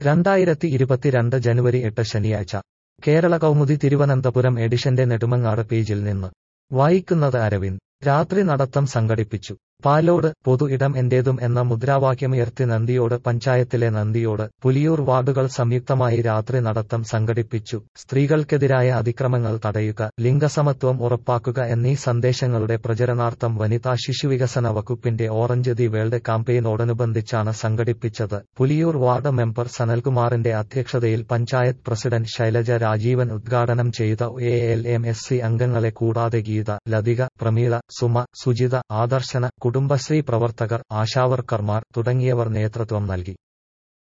രണ്ടായിരത്തി ഇരുപത്തിരണ്ട് ജനുവരി എട്ട് ശനിയാഴ്ച കേരള കൗമുദി തിരുവനന്തപുരം എഡിഷന്റെ നെടുമങ്ങാട് പേജിൽ നിന്ന് വായിക്കുന്നത് അരവിന്ദ് രാത്രി നടത്തം സംഘടിപ്പിച്ചു പാലോട് പൊതു ഇടം എന്റേതും എന്ന മുദ്രാവാക്യമുയർത്തി നന്ദിയോട് പഞ്ചായത്തിലെ നന്ദിയോട് പുലിയൂർ വാർഡുകൾ സംയുക്തമായി രാത്രി നടത്തം സംഘടിപ്പിച്ചു സ്ത്രീകൾക്കെതിരായ അതിക്രമങ്ങൾ തടയുക ലിംഗസമത്വം ഉറപ്പാക്കുക എന്നീ സന്ദേശങ്ങളുടെ പ്രചരണാർത്ഥം വനിതാ ശിശുവികസന വകുപ്പിന്റെ ഓറഞ്ച് ദി വേൾഡ് ക്യാമ്പയിനോടനുബന്ധിച്ചാണ് സംഘടിപ്പിച്ചത് പുലിയൂർ വാർഡ് മെമ്പർ സനൽകുമാറിന്റെ അധ്യക്ഷതയിൽ പഞ്ചായത്ത് പ്രസിഡന്റ് ശൈലജ രാജീവൻ ഉദ്ഘാടനം ചെയ്ത A L M S C അംഗങ്ങളെ കൂടാതെ ഗീത ലതിക പ്രമീള സുമ സുജിത ആദർശന കുടുംബശ്രീ പ്രവർത്തകർ ആശാവർക്കർമാർ തുടങ്ങിയവർ നേതൃത്വം നൽകി